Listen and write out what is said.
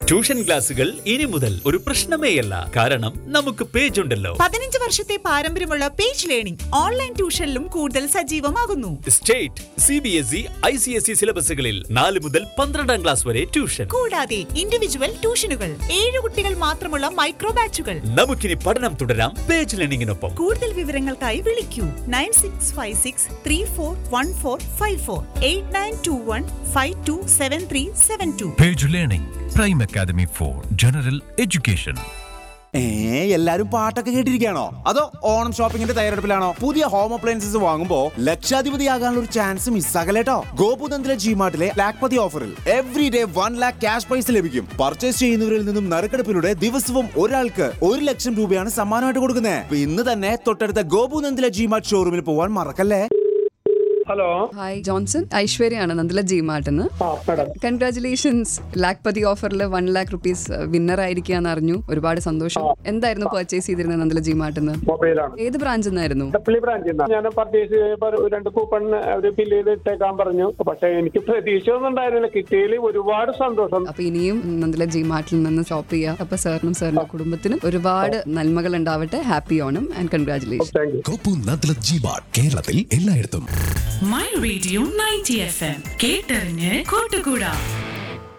tuition ക്ലാസുകൾ ഇനി മുതൽ ഒരു പ്രശ്നമേയല്ല കാരണം നമുക്ക് പേജ് ഉണ്ടല്ലോ പതിനഞ്ച് വർഷത്തെ പാരമ്പര്യമുള്ള പേജ് ലേണിംഗ് ഓൺലൈൻ ട്യൂഷനിലും കൂടുതൽ സജീവമാകുന്നു state C B S E I C S E സിലബസുകളിൽ നാല് മുതൽ പന്ത്രണ്ടാം ക്ലാസ് വരെ ട്യൂഷൻ കൂടാതെ ഇൻഡിവിജ്വൽ ട്യൂഷനുകൾ ഏഴ് കുട്ടികൾ മാത്രമുള്ള മൈക്രോ ബാച്ചുകൾ നമുക്കിനി പഠനം തുടരാം പേജ് ലേണിംഗിനൊപ്പം കൂടുതൽ വിവരങ്ങൾക്കായി വിളിക്കൂ nine six five six three four one four five four eight nine two one five two seven three seven two page learning prime academy for general education ഏ എല്ലാരും പാട്ടൊക്കെ കേട്ടിരിക്കുകയാണോ അതോ ഓണം ഷോപ്പിംഗിന്റെ തയ്യാറെടുപ്പിലാണോ പുതിയ ഹോം അപ്ലയൻസസ് വാങ്ങുമ്പോ ലക്ഷാധിപതിയാകാനുള്ള ഒരു ചാൻസ് മിസ്സാകലേട്ടോ ഗോപുതന്ത്രിലെ ജിമാർട്ടിലെ ലാക്പതി ഓഫറിൽ every day one lakh cash prize ലഭിക്കും പർച്ചേസ് ചെയ്യുന്നവരിൽ നിന്നും നറുക്കെടുപ്പിലൂടെ ദിവസവും ഒരാൾക്ക് ഒരു ലക്ഷം രൂപയാണ് സമ്മാനമായിട്ട് കൊടുക്കുന്നത് ഇന്ന് തന്നെ തൊട്ടടുത്ത ഗോപുനന്ദിലെ ജിമാർട്ട് ഷോറൂമിൽ പോവാൻ മറക്കല്ലേ ഹലോ ഹായ് ജോൺസൺ ഐശ്വര്യയാണ് നന്ദില ജി മാർട്ടിന്ന് ആ മാഡം കൺഗ്രാചുലേഷൻസ് ലാക്പതി ഓഫറിൽ വൺ ലാക്ക് റുപ്പീസ് വിന്നർ ആയിരിക്കാന്ന് അറിഞ്ഞു ഒരുപാട് സന്തോഷം എന്തായിരുന്നു പർച്ചേസ് ചെയ്തിരുന്നത് നന്ദില ജി മാർട്ടിന്ന് മൊബൈലാണ് ഏത് ബ്രാഞ്ചിൽ നിന്നായിരുന്നു ഡപ്പിളി ബ്രാഞ്ചിൽ നിന്നാണ് ഞാൻ പർച്ചേസ് ചെയ്തപ്പോൾ രണ്ട് കൂപ്പൺ അവർ ഫില്ല് ചെയ്ത് ഇട്ടേക്കാൻ പറഞ്ഞു പക്ഷെ എനിക്ക് പ്രതീക്ഷ ഒന്നും ഉണ്ടായിരുന്നില്ല കിട്ടിയതിൽ ഒരുപാട് സന്തോഷം അപ്പൊ ഇനിയും നന്ദില ജി മാർട്ടിൽ നിന്ന് ഷോപ്പ് ചെയ്യാം അപ്പൊ സാറിനും സാറിന്റെ കുടുംബത്തിനും ഒരുപാട് നന്മകൾ ഉണ്ടാവട്ടെ happy Onam and congratulation thank you കോപ്പു നദ്ല ജിബാർഡ് കേരളത്തിൽ എല്ലായിടത്തും my radio ninety F M കേട്ടറിഞ്ഞ് കൂട്ടുകൂടാ